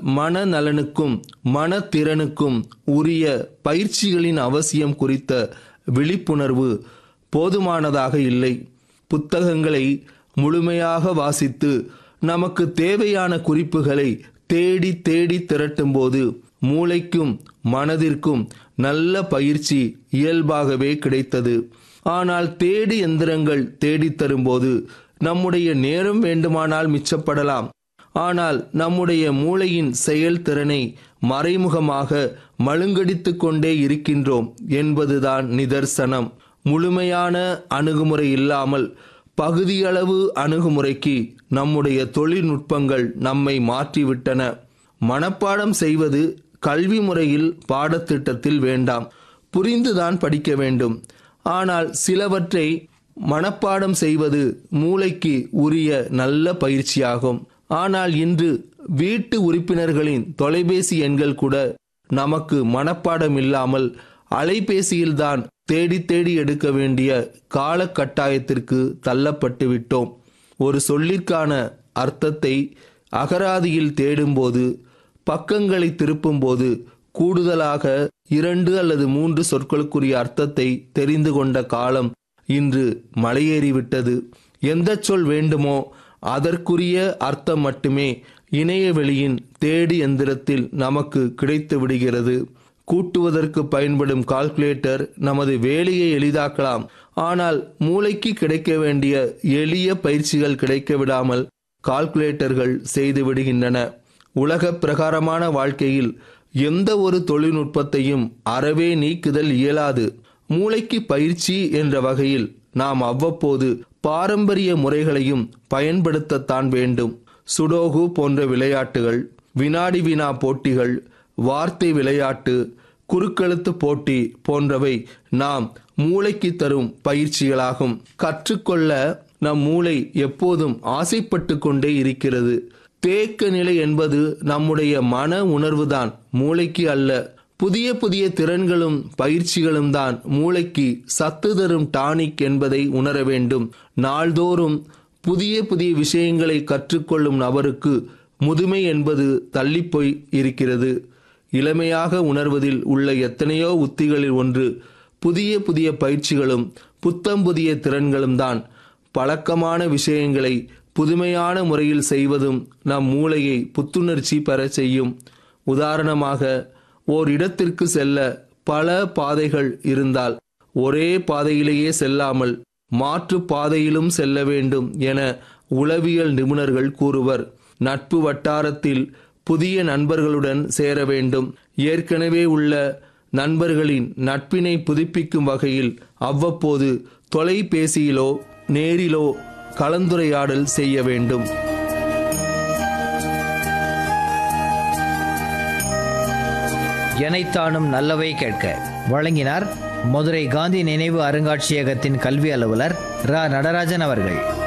மனநலனுக்கும் மனத்திறனுக்கும் உரிய பயிற்சிகளின் அவசியம் குறித்த விழிப்புணர்வு போதுமானதாக இல்லை புத்தகங்களை முழுமையாக வாசித்து நமக்கு தேவையான குறிப்புகளை தேடி தேடி திரட்டும்போது மூளைக்கும் மனதிற்கும் நல்ல பயிற்சி இயல்பாகவே கிடைத்தது ஆனால் தேடி எந்திரங்கள் தேடித் தரும்போது நம்முடைய நேரம் வேண்டுமானால் மிச்சப்படலாம் ஆனால் நம்முடைய மூளையின் செயல்திறனை மறைமுகமாக மழுங்கடித்துக் கொண்டே இருக்கின்றோம் என்பதுதான் நிதர்சனம் முழுமையான அணுகுமுறை இல்லாமல் பகுதியளவு அணுகுமுறைக்கு நம்முடைய தொழில்நுட்பங்கள் நம்மை மாற்றிவிட்டன மனப்பாடம் செய்வது கல்வி முறையில் பாடத்திட்டத்தில் வேண்டாம் புரிந்துதான் படிக்க வேண்டும் ஆனால் சிலவற்றை மனப்பாடம் செய்வது மூளைக்கு உரிய நல்ல பயிற்சியாகும் ஆனால் இன்று வீட்டு உறுப்பினர்களின் தொலைபேசி எண்கள் கூட நமக்கு மனப்பாடம் இல்லாமல் அலைபேசியில்தான் தேடி தேடி எடுக்க வேண்டிய காலகட்டாயத்திற்கு தள்ளப்பட்டு விட்டோம் ஒரு சொல்லிற்கான அர்த்தத்தை அகராதியில் தேடும்போது பக்கங்களை திருப்பும்போது கூடுதலாக இரண்டு அல்லது மூன்று சொற்களுக்குரிய அர்த்தத்தை தெரிந்து கொண்ட காலம் இன்று மலையேறிவிட்டது எந்த சொல் வேண்டுமோ அதற்குரிய அர்த்தம் மட்டுமே இணையவெளியின் தேடி எந்திரத்தில் நமக்கு கிடைத்து விடுகிறது கூட்டுவதற்கு பயன்படும் கால்குலேட்டர் நமது வேலையை எளிதாக்கலாம் ஆனால் மூளைக்கு கிடைக்க வேண்டிய எளிய பயிற்சிகள் கிடைக்க விடாமல் கால்குலேட்டர்கள் செய்து விடுகின்றன உலக பிரகாரமான வாழ்க்கையில் எந்த ஒரு தொழில்நுட்பத்தையும் அறவே நீக்குதல் இயலாது மூளைக்கு பயிற்சி என்ற வகையில் நாம் அவ்வப்போது பாரம்பரிய முறைகளையும் பயன்படுத்தத்தான் வேண்டும் சுடோகு போன்ற விளையாட்டுகள் வினாடி வினா போட்டிகள் வார்த்தை விளையாட்டு குறுக்கெழுத்து போட்டி போன்றவை நாம் மூளைக்கு தரும் பயிற்சிகளாகும் கற்றுக்கொள்ள நம் மூளை எப்போதும் ஆசைப்பட்டு கொண்டே இருக்கிறது தேக்க நிலை என்பது நம்முடைய மன உணர்வுதான் மூளைக்கு அல்ல புதிய புதிய திறன்களும் பயிற்சிகளும் தான் மூளைக்கு சத்து தரும் டானிக் என்பதை உணர வேண்டும் நாள்தோறும் புதிய புதிய விஷயங்களை கற்றுக்கொள்ளும் நபருக்கு முதுமை என்பது தள்ளிப்போய் இருக்கிறது இளமையாக உணர்வதில் உள்ள எத்தனையோ உத்திகளில் ஒன்று புதிய புதிய பயிற்சிகளும் புத்தம் புதிய திறன்களும் தான் பழக்கமான விஷயங்களை புதுமையான முறையில் செய்வதும் நம் மூளையை புத்துணர்ச்சி பெற செய்யும் உதாரணமாக ஓர் இடத்திற்கு செல்ல பல பாதைகள் இருந்தால் ஒரே பாதையிலேயே செல்லாமல் மாற்று பாதையிலும் செல்ல வேண்டும் என உளவியல் நிபுணர்கள் கூறுவர் நட்பு வட்டாரத்தில் புதிய நண்பர்களுடன் சேர வேண்டும் ஏற்கனவே உள்ள நண்பர்களின் நட்பினை புதுப்பிக்கும் வகையில் அவ்வப்போது தொலைபேசியிலோ நேரிலோ கலந்துரையாடல் செய்ய வேண்டும் எனைத்தானும் நல்லவை கேட்க வழங்கினார் மதுரை காந்தி நினைவு அருங்காட்சியகத்தின் கல்வி அலுவலர் ரா நடராஜன் அவர்கள்